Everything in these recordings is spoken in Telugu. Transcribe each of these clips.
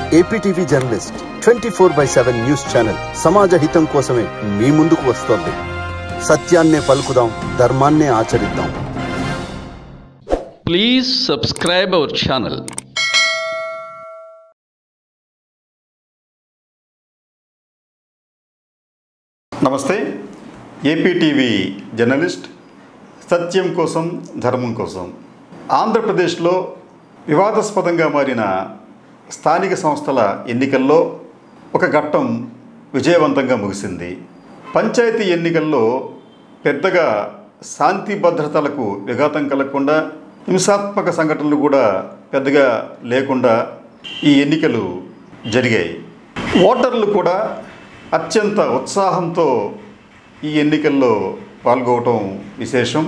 APTV journalist twenty four by seven news channel సమాజ హితం కోసమే మీ ముందుకు వస్తోంది సత్యాన్నే పలుకుదాం ధర్మాన్నే ఆచరిద్దాం Please subscribe our channel. నమస్తే ఏపీటీవీ జర్నలిస్ట్ సత్యం కోసం ధర్మం కోసం ఆంధ్రప్రదేశ్లో వివాదాస్పదంగా మారిన స్థానిక సంస్థల ఎన్నికల్లో ఒక ఘట్టం విజయవంతంగా ముగిసింది పంచాయతీ ఎన్నికల్లో పెద్దగా శాంతి భద్రతలకు విఘాతం కలగకుండా హింసాత్మక సంఘటనలు కూడా పెద్దగా లేకుండా ఈ ఎన్నికలు జరిగాయి ఓటర్లు కూడా అత్యంత ఉత్సాహంతో ఈ ఎన్నికల్లో పాల్గొవటం విశేషం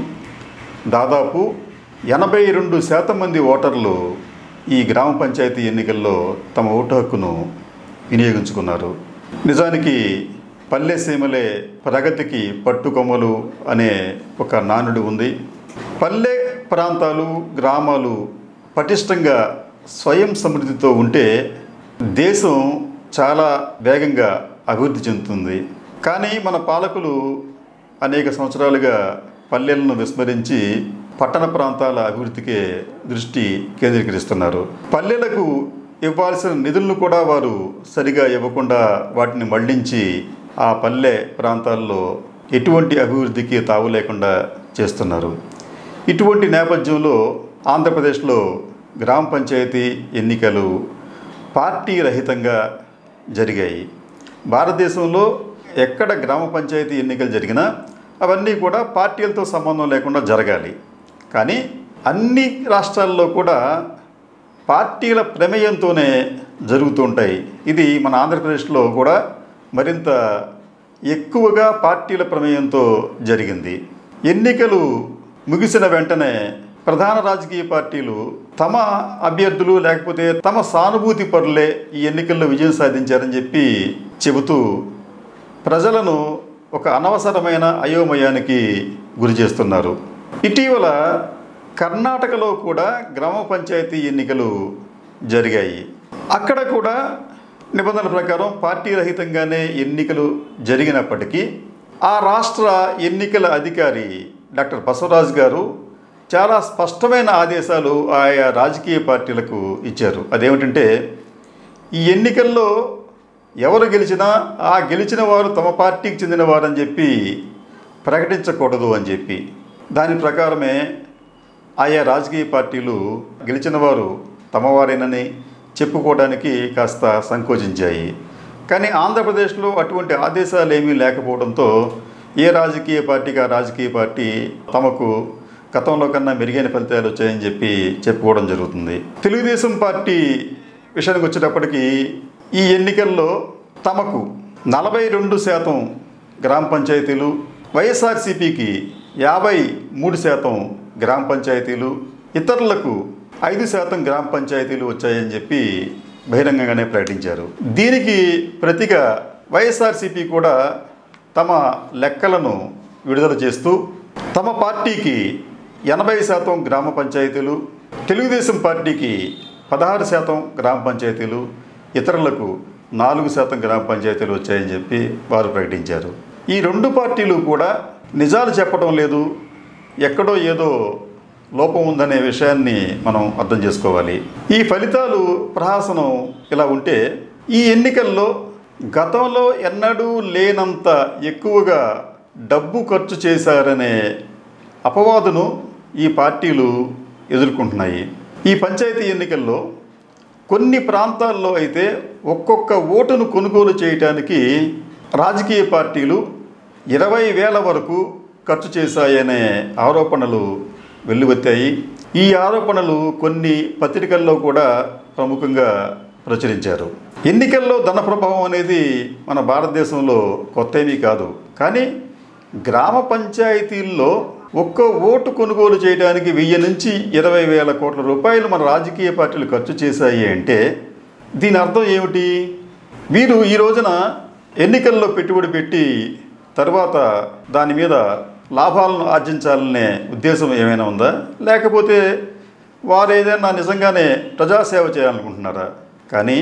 దాదాపు ఎనభై రెండు శాతం మంది ఓటర్లు ఈ గ్రామ పంచాయతీ ఎన్నికల్లో తమ ఓటు హక్కును వినియోగించుకున్నారు నిజానికి పల్లె సీమలే ప్రగతికి పట్టుకొమ్మలు అనే ఒక నానుడు ఉంది పల్లె ప్రాంతాలు గ్రామాలు పటిష్టంగా స్వయం సమృద్ధితో ఉంటే దేశం చాలా వేగంగా అభివృద్ధి చెందుతుంది కానీ మన పాలకులు అనేక సంవత్సరాలుగా పల్లెలను విస్మరించి పట్టణ ప్రాంతాల అభివృద్ధికే దృష్టి కేంద్రీకరిస్తున్నారు పల్లెలకు ఇవ్వాల్సిన నిధులను కూడా వారు సరిగా ఇవ్వకుండా వాటిని మళ్లించి ఆ పల్లె ప్రాంతాల్లో ఎటువంటి అభివృద్ధికి తావు లేకుండా చేస్తున్నారు ఇటువంటి నేపథ్యంలో ఆంధ్రప్రదేశ్లో గ్రామ పంచాయతీ ఎన్నికలు పార్టీ రహితంగా జరిగాయి భారతదేశంలో ఎక్కడ గ్రామ పంచాయతీ ఎన్నికలు జరిగినా అవన్నీ కూడా పార్టీలతో సంబంధం లేకుండా జరగాలి కానీ అన్ని రాష్ట్రాల్లో కూడా పార్టీల ప్రమేయంతోనే జరుగుతుంటాయి ఇది మన ఆంధ్రప్రదేశ్లో కూడా మరింత ఎక్కువగా పార్టీల ప్రమేయంతో జరిగింది ఎన్నికలు ముగిసిన వెంటనే ప్రధాన రాజకీయ పార్టీలు తమ అభ్యర్థులు లేకపోతే తమ సానుభూతి పరులే ఈ ఎన్నికల్లో విజయం సాధించారని చెప్పి చెబుతూ ప్రజలను ఒక అనవసరమైన అయోమయానికి గురి చేస్తున్నారు ఇటీవల కర్ణాటకలో కూడా గ్రామ పంచాయతీ ఎన్నికలు జరిగాయి అక్కడ కూడా నిబంధనల ప్రకారం పార్టీ రహితంగానే ఎన్నికలు జరిగినప్పటికీ ఆ రాష్ట్ర ఎన్నికల అధికారి డాక్టర్ బసవరాజు గారు చాలా స్పష్టమైన ఆదేశాలు ఆయా రాజకీయ పార్టీలకు ఇచ్చారు అదేమిటంటే ఈ ఎన్నికల్లో ఎవరు గెలిచినా ఆ గెలిచిన వారు తమ పార్టీకి చెందిన వారని చెప్పి ప్రకటించకూడదు అని చెప్పి దాని ప్రకారమే ఆయా రాజకీయ పార్టీలు గెలిచిన వారు తమవారేనని చెప్పుకోవడానికి కాస్త సంకోచించాయి కానీ ఆంధ్రప్రదేశ్లో అటువంటి ఆదేశాలు ఏమీ లేకపోవడంతో ఏ రాజకీయ పార్టీకి ఆ రాజకీయ పార్టీ తమకు గతంలో కన్నా మెరుగైన ఫలితాలు వచ్చాయని చెప్పి చెప్పుకోవడం జరుగుతుంది తెలుగుదేశం పార్టీ విషయానికి వచ్చేటప్పటికి ఈ ఎన్నికల్లో తమకు నలభై రెండు శాతం గ్రామ పంచాయతీలు వైఎస్ఆర్సీపీకి యాభై మూడు శాతం గ్రామ పంచాయతీలు ఇతరులకు ఐదు శాతం గ్రామ పంచాయతీలు వచ్చాయని చెప్పి బహిరంగంగానే ప్రకటించారు దీనికి ప్రతిగా వైఎస్ఆర్సీపీ కూడా తమ లెక్కలను విడుదల చేస్తూ తమ పార్టీకి ఎనభై శాతం గ్రామ పంచాయతీలు తెలుగుదేశం పార్టీకి పదహారు శాతం గ్రామ పంచాయతీలు ఇతరులకు నాలుగు శాతం గ్రామ పంచాయతీలు వచ్చాయని చెప్పి వారు ప్రకటించారు ఈ రెండు పార్టీలు కూడా నిజాలు చెప్పడం లేదు ఎక్కడో ఏదో లోపం ఉందనే విషయాన్ని మనం అర్థం చేసుకోవాలి ఈ ఫలితాలు ప్రహాసనం ఇలా ఉంటే ఈ ఎన్నికల్లో గతంలో ఎన్నడూ లేనంత ఎక్కువగా డబ్బు ఖర్చు చేశారనే అపవాదును ఈ పార్టీలు ఎదుర్కొంటున్నాయి ఈ పంచాయతీ ఎన్నికల్లో కొన్ని ప్రాంతాల్లో అయితే ఒక్కొక్క ఓటును కొనుగోలు చేయటానికి రాజకీయ పార్టీలు ఇరవై వేల వరకు ఖర్చు చేశాయనే ఆరోపణలు వెల్లువెత్తాయి ఈ ఆరోపణలు కొన్ని పత్రికల్లో కూడా ప్రముఖంగా ప్రచురించారు ఎన్నికల్లో ధన ప్రభావం అనేది మన భారతదేశంలో కొత్త ఏమీ కాదు కానీ గ్రామ పంచాయతీల్లో ఒక్క ఓటు కొనుగోలు చేయడానికి వెయ్యి నుంచి ఇరవై వేల కోట్ల రూపాయలు మన రాజకీయ పార్టీలు ఖర్చు చేశాయి అంటే దీని అర్థం ఏమిటి వీరు ఈ రోజున ఎన్నికల్లో పెట్టుబడి పెట్టి తర్వాత దాని మీద లాభాలను ఆర్జించాలనే ఉద్దేశం ఏమైనా ఉందా లేకపోతే వారు ఏదైనా నిజంగానే ప్రజాసేవ చేయాలనుకుంటున్నారా కానీ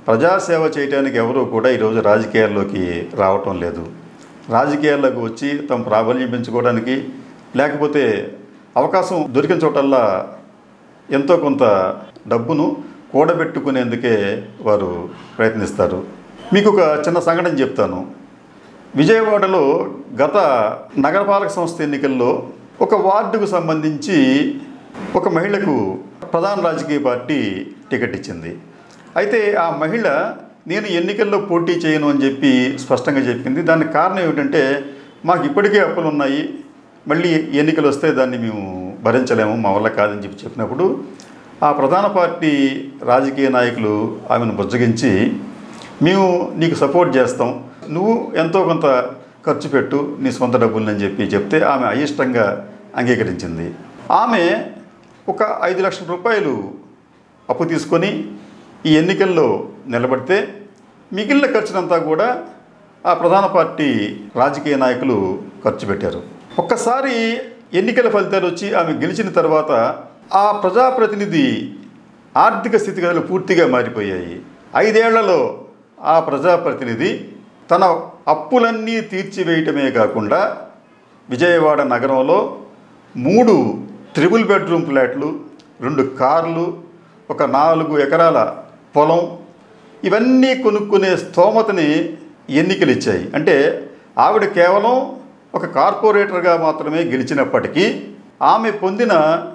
ప్రజాసేవ చేయడానికి ఎవరూ కూడా ఈరోజు రాజకీయాల్లోకి రావటం లేదు రాజకీయాల్లోకి వచ్చి తమ ప్రాబల్యం పెంచుకోవడానికి లేకపోతే అవకాశం దొరికిన చోటల్లా ఎంతో కొంత డబ్బును కూడబెట్టుకునేందుకే వారు ప్రయత్నిస్తారు మీకు ఒక చిన్న సంఘటన చెప్తాను విజయవాడలో గత నగరపాలక సంస్థ ఎన్నికల్లో ఒక వార్డుకు సంబంధించి ఒక మహిళకు ప్రధాన రాజకీయ పార్టీ టికెట్ ఇచ్చింది అయితే ఆ మహిళ నేను ఎన్నికల్లో పోటీ చేయను అని చెప్పి స్పష్టంగా చెప్పింది దానికి కారణం ఏమిటంటే మాకు ఇప్పటికే అప్పులు ఉన్నాయి మళ్ళీ ఎన్నికలు వస్తే దాన్ని మేము భరించలేము మా వల్ల కాదని చెప్పి చెప్పినప్పుడు ఆ ప్రధాన పార్టీ రాజకీయ నాయకులు ఆమెను బుజ్జగించి మేము నీకు సపోర్ట్ చేస్తాం నువ్వు ఎంతో కొంత ఖర్చు పెట్టు నీ సొంత డబ్బులని చెప్పి చెప్తే ఆమె అయిష్టంగా అంగీకరించింది ఆమె ఒక ఐదు లక్షల రూపాయలు అప్పు తీసుకొని ఈ ఎన్నికల్లో నిలబడితే మిగిలిన ఖర్చునంతా కూడా ఆ ప్రధాన పార్టీ రాజకీయ నాయకులు ఖర్చు పెట్టారు ఒక్కసారి ఎన్నికల ఫలితాలు వచ్చి ఆమె గెలిచిన తర్వాత ఆ ప్రజాప్రతినిధి ఆర్థిక స్థితిగతులు పూర్తిగా మారిపోయాయి ఐదేళ్లలో ఆ ప్రజాప్రతినిధి తన అప్పులన్నీ తీర్చివేయటమే కాకుండా విజయవాడ నగరంలో మూడు త్రిబుల్ బెడ్రూమ్ ఫ్లాట్లు రెండు కార్లు ఒక నాలుగు ఎకరాల పొలం ఇవన్నీ కొనుక్కునే స్తోమతని ఎన్నికలు ఇచ్చాయి అంటే ఆవిడ కేవలం ఒక కార్పొరేటర్గా మాత్రమే గెలిచినప్పటికీ ఆమె పొందిన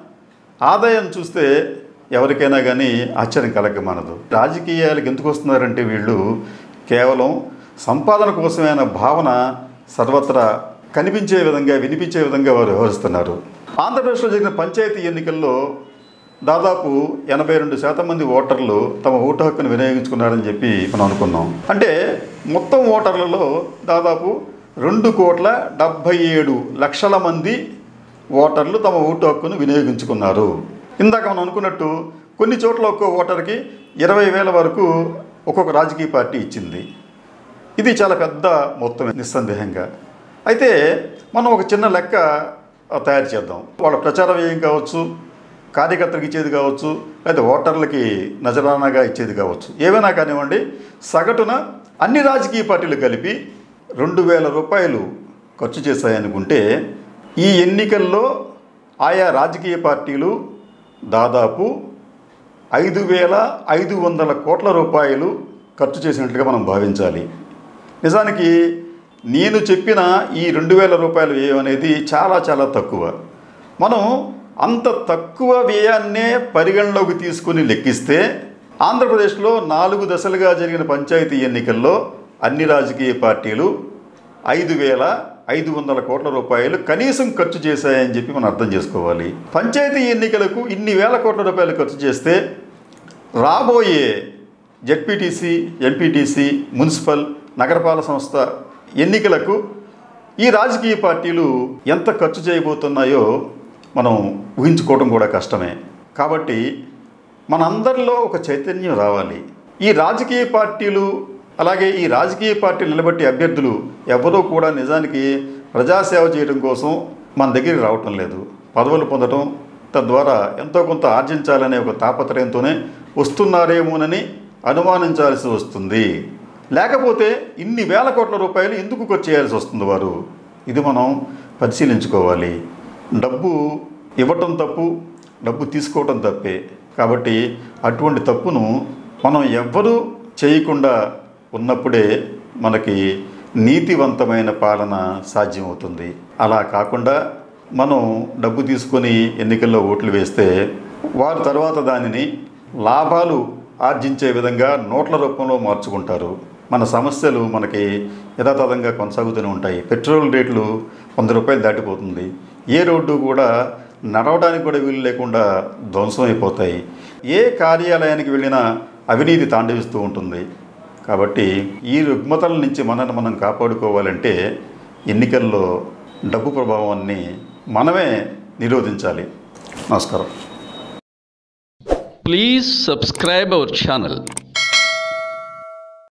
ఆదాయం చూస్తే ఎవరికైనా కానీ ఆశ్చర్యం కలగమనదు రాజకీయాలకు ఎందుకు వస్తున్నారంటే వీళ్ళు కేవలం సంపాదన కోసమైన భావన సర్వత్రా కనిపించే విధంగా వినిపించే విధంగా వారు వ్యవహరిస్తున్నారు ఆంధ్రప్రదేశ్లో జరిగిన పంచాయతీ ఎన్నికల్లో దాదాపు ఎనభై రెండు శాతం మంది ఓటర్లు తమ ఓటు హక్కును వినియోగించుకున్నారని చెప్పి మనం అనుకున్నాం అంటే మొత్తం ఓటర్లలో దాదాపు రెండు కోట్ల డెబ్భై ఏడు లక్షల మంది ఓటర్లు తమ ఓటు హక్కును వినియోగించుకున్నారు ఇందాక మనం అనుకున్నట్టు కొన్ని చోట్ల ఒక్కో ఓటర్కి ఇరవై వేల వరకు ఒక్కొక్క రాజకీయ పార్టీ ఇచ్చింది ఇది చాలా పెద్ద మొత్తం నిస్సందేహంగా అయితే మనం ఒక చిన్న లెక్క ఆ, తయారు చేద్దాం వాళ్ళ ప్రచార వ్యయం కావచ్చు కార్యకర్తలకు ఇచ్చేది కావచ్చు లేదా ఓటర్లకి నజరానాగా ఇచ్చేది కావచ్చు ఏవైనా కానివ్వండి సగటున అన్ని రాజకీయ పార్టీలు కలిపి రెండు వేల రూపాయలు ఖర్చు చేశాయనుకుంటే ఈ ఎన్నికల్లో ఆయా రాజకీయ పార్టీలు దాదాపు ఐదు వేల ఐదు వందల కోట్ల రూపాయలు ఖర్చు చేసినట్లుగా మనం భావించాలి నిజానికి నేను చెప్పిన ఈ రెండు వేల రూపాయల వ్యయం అనేది చాలా చాలా తక్కువ మనం అంత తక్కువ వ్యయాన్నే పరిగణలోకి తీసుకుని లెక్కిస్తే ఆంధ్రప్రదేశ్లో నాలుగు దశలుగా జరిగిన పంచాయతీ ఎన్నికల్లో అన్ని రాజకీయ పార్టీలు ఐదు వేల ఐదు వందల కోట్ల రూపాయలు కనీసం ఖర్చు చేశాయని చెప్పి మనం అర్థం చేసుకోవాలి పంచాయతీ ఎన్నికలకు ఇన్ని వేల కోట్ల రూపాయలు ఖర్చు చేస్తే రాబోయే జెడ్పీటీసీ ఎంపీటీసీ మున్సిపల్ నగరపాలక సంస్థ ఎన్నికలకు ఈ రాజకీయ పార్టీలు ఎంత ఖర్చు చేయబోతున్నాయో మనం ఊహించుకోవడం కూడా కష్టమే కాబట్టి మనందరిలో ఒక చైతన్యం రావాలి ఈ రాజకీయ పార్టీలు అలాగే ఈ రాజకీయ పార్టీలు నిలబెట్టే అభ్యర్థులు ఎవరూ కూడా నిజానికి ప్రజాసేవ చేయడం కోసం మన దగ్గరికి రావటం లేదు పదవులు పొందడం తద్వారా ఎంతో కొంత ఆర్జించాలనే ఒక తాపత్రయంతోనే వస్తున్నారేమోనని అనుమానించాల్సి వస్తుంది లేకపోతే ఇన్ని వేల కోట్ల రూపాయలు ఎందుకు ఖర్చు చేయాల్సి వస్తుంది వారు ఇది మనం పరిశీలించుకోవాలి డబ్బు ఇవ్వటం తప్పు డబ్బు తీసుకోవటం తప్పే కాబట్టి అటువంటి తప్పును మనం ఎవ్వరూ చేయకుండా ఉన్నప్పుడే మనకి నీతివంతమైన పాలన సాధ్యమవుతుంది అలా కాకుండా మనం డబ్బు తీసుకొని ఎన్నికల్లో ఓట్లు వేస్తే వారు తర్వాత దానిని లాభాలు ఆర్జించే విధంగా నోట్ల రూపంలో మార్చుకుంటారు మన సమస్యలు మనకి యథాతథంగా కొనసాగుతూనే ఉంటాయి పెట్రోల్ రేట్లు వంద రూపాయలు దాటిపోతుంది ఏ రోడ్డు కూడా నడవడానికి కూడా వీలు లేకుండా ధ్వంసం అయిపోతాయి ఏ కార్యాలయానికి వెళ్ళినా అవినీతి తాండవిస్తూ ఉంటుంది కాబట్టి ఈ రుగ్మతల నుంచి మనల్ని మనం కాపాడుకోవాలంటే ఎన్నికల్లో డబ్బు ప్రభావాన్ని మనమే నిరోధించాలి నమస్కారం Please subscribe our channel